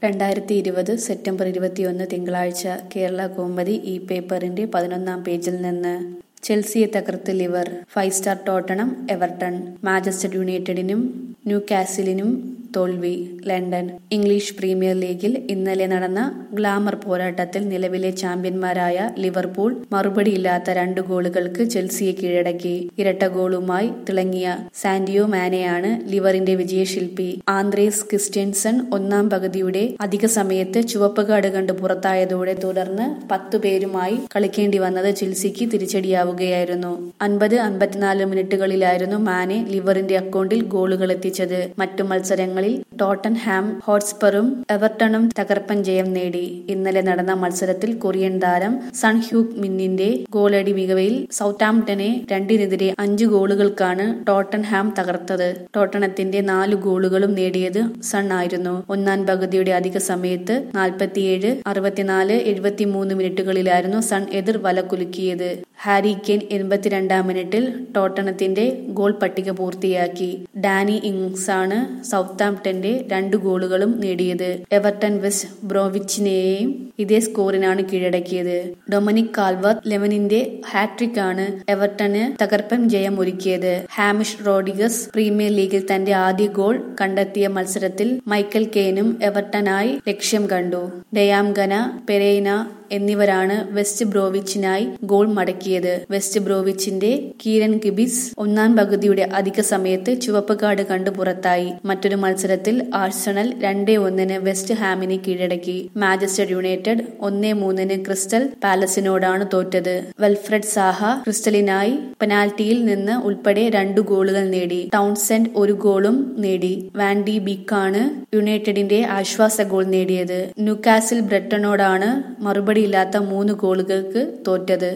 രണ്ടായിരത്തി ഇരുപത് സെപ്റ്റംബർ ഇരുപത്തിയൊന്ന് തിങ്കളാഴ്ച കേരള കൗമുദി ഈ പേപ്പറിന്റെ പതിനൊന്നാം പേജിൽ നിന്ന് ചെൽസിയെ തകർത്ത് ലിവർ five star Tottenham Everton Manchester യുണൈറ്റഡിനും ന്യൂ കാസിലിനും തോൽവി ലണ്ടൻ ഇംഗ്ലീഷ് പ്രീമിയർ ലീഗിൽ ഇന്നലെ നടന്ന ഗ്ലാമർ പോരാട്ടത്തിൽ നിലവിലെ ചാമ്പ്യന്മാരായ ലിവർപൂൾ മറുപടിയില്ലാത്ത രണ്ട് ഗോളുകൾക്ക് ചെൽസിയെ കീഴടക്കി ഇരട്ട ഗോളുമായി തിളങ്ങിയ സാന്റിയോ മാനെയാണ് ലിവറിന്റെ വിജയശില്പി ആന്ത്രേസ് ക്രിസ്ത്യൻസൺ ഒന്നാം പകുതിയുടെ അധിക സമയത്ത് ചുവപ്പ് കാർഡ് കണ്ട് പുറത്തായതോടെ തുടർന്ന് പത്തു പേരുമായി കളിക്കേണ്ടി വന്നത് ചെൽസിക്ക് തിരിച്ചടിയാവുകയായിരുന്നു അൻപത് അൻപത്തിനാല് മിനിറ്റുകളിലായിരുന്നു മാനെ ലിവറിന്റെ അക്കൗണ്ടിൽ ഗോളുകൾ എത്തിച്ചത് മറ്റു മത്സരങ്ങളിൽ ടോട്ടൻ ഹാം ഹോട്ട്സ്പറും എവർട്ടണും തകർപ്പൻ ജയം നേടി ഇന്നലെ നടന്ന മത്സരത്തിൽ കൊറിയൻ താരം സൺ ഹ്യൂക് മിന്നിന്റെ ഗോളടി മികവിൽ സൗത്താംപ്ടനെ രണ്ടിനെതിരെ അഞ്ച് ഗോളുകൾക്കാണ് ടോട്ടൻ ഹാം തകർത്തത് ടോട്ടണത്തിന്റെ നാല് ഗോളുകളും നേടിയത് സൺ ആയിരുന്നു ഒന്നാം പകുതിയുടെ അധിക സമയത്ത് നാൽപ്പത്തിയേഴ് അറുപത്തിനാല് എഴുപത്തിമൂന്ന് മിനിറ്റുകളിലായിരുന്നു സൺ എതിർ വല കുലുക്കിയത് ഹാരി കെൻ എൺപത്തിരണ്ടാം മിനിറ്റിൽ ടോട്ടണത്തിന്റെ ഗോൾ പട്ടിക പൂർത്തിയാക്കി ഡാനി ഇങ്സ് ആണ് സൗത്താംപ്ടന്റെ രണ്ട് ഗോളുകളും നേടിയത് എവർട്ടൺ വെസ്റ്റ് ബ്രോവിച്ചിനെയും ഇതേ സ്കോറിനാണ് കീഴടക്കിയത് ഡൊമിനിക് കാൽവർ ലെവനിന്റെ ഹാട്രിക് ആണ് എവർട്ടന് തകർപ്പൻ ജയം ഒരുക്കിയത് ഹാമിഷ് റോഡിഗസ് പ്രീമിയർ ലീഗിൽ തന്റെ ആദ്യ ഗോൾ കണ്ടെത്തിയ മത്സരത്തിൽ മൈക്കൽ കെയ്നും എവർട്ടനായി ലക്ഷ്യം കണ്ടു ഡയാംഗന പെരൈന എന്നിവരാണ് വെസ്റ്റ് ബ്രോവിച്ചിനായി ഗോൾ മടക്കിയത് വെസ്റ്റ് ബ്രോവിച്ചിന്റെ കീരൻ കിബിസ് ഒന്നാം പകുതിയുടെ അധിക സമയത്ത് ചുവപ്പ് കാർഡ് കണ്ടു പുറത്തായി മറ്റൊരു മത്സരത്തിൽ ആഴ്സണൽ രണ്ടേ ഒന്നിന് വെസ്റ്റ് ഹാമിനെ കീഴടക്കി മാഞ്ചസ്റ്റർ യുണൈറ്റഡ് ഒന്നേ മൂന്നിന് ക്രിസ്റ്റൽ പാലസിനോടാണ് തോറ്റത് വെൽഫ്രഡ് സാഹ ക്രിസ്റ്റലിനായി പെനാൽറ്റിയിൽ നിന്ന് ഉൾപ്പെടെ രണ്ടു ഗോളുകൾ നേടി ടൗൺസെന്റ് ഒരു ഗോളും നേടി വാൻഡി ബിക്കാണ് യുണൈറ്റഡിന്റെ ആശ്വാസ ഗോൾ നേടിയത് ന്യൂകാസിൽ ബ്രെട്ടനോടാണ് മറുപടിയില്ലാത്ത മൂന്ന് ഗോളുകൾക്ക് തോറ്റത്